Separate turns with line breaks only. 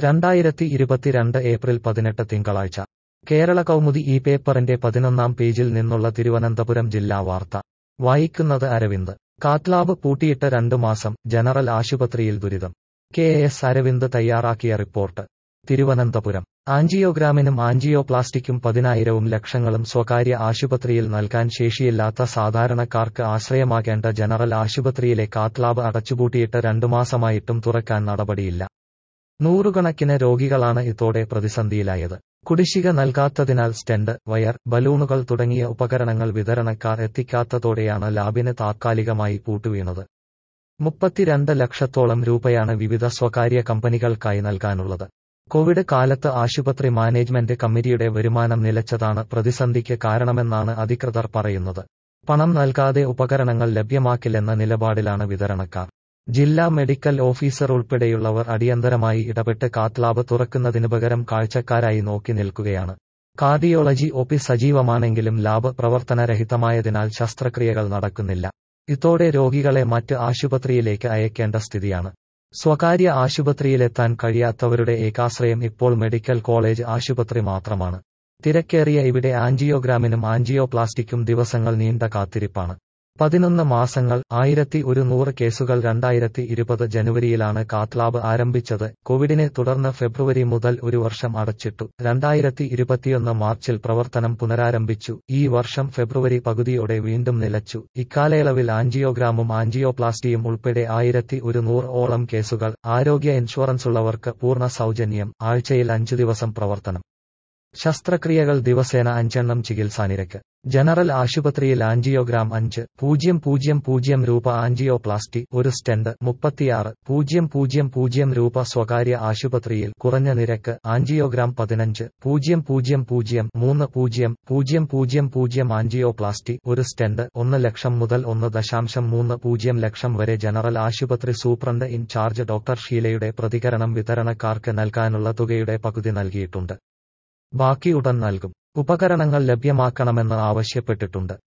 രണ്ടായിരത്തി ഇരുപത്തിരണ്ട് ഏപ്രിൽ പതിനെട്ട് തിങ്കളാഴ്ച കേരള കൗമുദി ഈ പേപ്പറിന്റെ പതിനൊന്നാം പേജിൽ നിന്നുള്ള തിരുവനന്തപുരം ജില്ലാ വാർത്ത വായിക്കുന്നത് അരവിന്ദ് കാത്ലാബ് പൂട്ടിയിട്ട് രണ്ടു മാസം ജനറൽ ആശുപത്രിയിൽ ദുരിതം കെ എസ് അരവിന്ദ് തയ്യാറാക്കിയ റിപ്പോർട്ട് തിരുവനന്തപുരം ആൻജിയോഗ്രാമിനും ആൻജിയോപ്ലാസ്റ്റിക്കും പതിനായിരവും ലക്ഷങ്ങളും സ്വകാര്യ ആശുപത്രിയിൽ നൽകാൻ ശേഷിയില്ലാത്ത സാധാരണക്കാർക്ക് ആശ്രയമാകേണ്ട ജനറൽ ആശുപത്രിയിലെ കാത്ലാബ് അടച്ചുപൂട്ടിയിട്ട് രണ്ടു മാസമായിട്ടും തുറക്കാൻ നടപടിയില്ല നൂറുകണക്കിന് രോഗികളാണ് ഇതോടെ പ്രതിസന്ധിയിലായത് കുടിശ്ശിക നൽകാത്തതിനാൽ സ്റ്റെൻഡ് വയർ ബലൂണുകൾ തുടങ്ങിയ ഉപകരണങ്ങൾ വിതരണക്കാർ എത്തിക്കാത്തതോടെയാണ് ലാബിന് താത്കാലികമായി പൂട്ടുവീണത് മുപ്പത്തിരണ്ട് ലക്ഷത്തോളം രൂപയാണ് വിവിധ സ്വകാര്യ കമ്പനികൾക്കായി നൽകാനുള്ളത് കോവിഡ് കാലത്ത് ആശുപത്രി മാനേജ്മെന്റ് കമ്മിറ്റിയുടെ വരുമാനം നിലച്ചതാണ് പ്രതിസന്ധിക്ക് കാരണമെന്നാണ് അധികൃതർ പറയുന്നത് പണം നൽകാതെ ഉപകരണങ്ങൾ ലഭ്യമാക്കില്ലെന്ന നിലപാടിലാണ് വിതരണക്കാർ ജില്ലാ മെഡിക്കൽ ഓഫീസർ ഉൾപ്പെടെയുള്ളവർ അടിയന്തരമായി ഇടപെട്ട് കാത്ലാബ് തുറക്കുന്നതിനു പകരം കാഴ്ചക്കാരായി നോക്കി നിൽക്കുകയാണ് കാർഡിയോളജി ഒപി സജീവമാണെങ്കിലും ലാബ് പ്രവർത്തനരഹിതമായതിനാൽ ശസ്ത്രക്രിയകൾ നടക്കുന്നില്ല ഇതോടെ രോഗികളെ മറ്റ് ആശുപത്രിയിലേക്ക് അയക്കേണ്ട സ്ഥിതിയാണ് സ്വകാര്യ ആശുപത്രിയിലെത്താൻ കഴിയാത്തവരുടെ ഏകാശ്രയം ഇപ്പോൾ മെഡിക്കൽ കോളേജ് ആശുപത്രി മാത്രമാണ് തിരക്കേറിയ ഇവിടെ ആൻജിയോഗ്രാമിനും ആൻജിയോപ്ലാസ്റ്റിക്കും ദിവസങ്ങൾ നീണ്ട കാത്തിരിപ്പാണ് പതിനൊന്ന് മാസങ്ങൾ ആയിരത്തി ഒരുന്നൂറ് കേസുകൾ രണ്ടായിരത്തി ഇരുപത് ജനുവരിയിലാണ് കാത്ലാബ് ആരംഭിച്ചത് കോവിഡിനെ തുടർന്ന് ഫെബ്രുവരി മുതൽ ഒരു വർഷം അടച്ചിട്ടു രണ്ടായിരത്തി ഇരുപത്തിയൊന്ന് മാർച്ചിൽ പ്രവർത്തനം പുനരാരംഭിച്ചു ഈ വർഷം ഫെബ്രുവരി പകുതിയോടെ വീണ്ടും നിലച്ചു ഇക്കാലയളവിൽ ആൻജിയോഗ്രാമും ആൻജിയോപ്ലാസ്റ്റിയും ഉൾപ്പെടെ ആയിരത്തി ഒരുന്നൂറ് ഓളം കേസുകൾ ആരോഗ്യ ഇൻഷുറൻസുള്ളവർക്ക് പൂർണ്ണ സൗജന്യം ആഴ്ചയിൽ അഞ്ചു ദിവസം പ്രവർത്തനം ശസ്ത്രക്രിയകൾ ദിവസേന അഞ്ചെണ്ണം ചികിത്സാനിരക്ക് ജനറൽ ആശുപത്രിയിൽ ആൻജിയോഗ്രാം അഞ്ച് പൂജ്യം പൂജ്യം പൂജ്യം രൂപ ആൻജിയോപ്ലാസ്റ്റി ഒരു സ്റ്റെൻഡ് മുപ്പത്തിയാറ് പൂജ്യം പൂജ്യം പൂജ്യം രൂപ സ്വകാര്യ ആശുപത്രിയിൽ കുറഞ്ഞ നിരക്ക് ആൻജിയോഗ്രാം പതിനഞ്ച് പൂജ്യം പൂജ്യം പൂജ്യം മൂന്ന് പൂജ്യം പൂജ്യം പൂജ്യം പൂജ്യം ആൻജിയോപ്ലാസ്റ്റി ഒരു സ്റ്റെൻഡ് ഒന്ന് ലക്ഷം മുതൽ ഒന്ന് ദശാംശം മൂന്ന് പൂജ്യം ലക്ഷം വരെ ജനറൽ ആശുപത്രി സൂപ്രണ്ട് ഇൻചാർജ് ഡോക്ടർ ഷീലയുടെ പ്രതികരണം വിതരണക്കാർക്ക് നൽകാനുള്ള തുകയുടെ പകുതി നൽകിയിട്ടുണ്ട് ബാക്കി ഉടൻ നൽകും ഉപകരണങ്ങൾ ലഭ്യമാക്കണമെന്ന് ആവശ്യപ്പെട്ടിട്ടുണ്ട്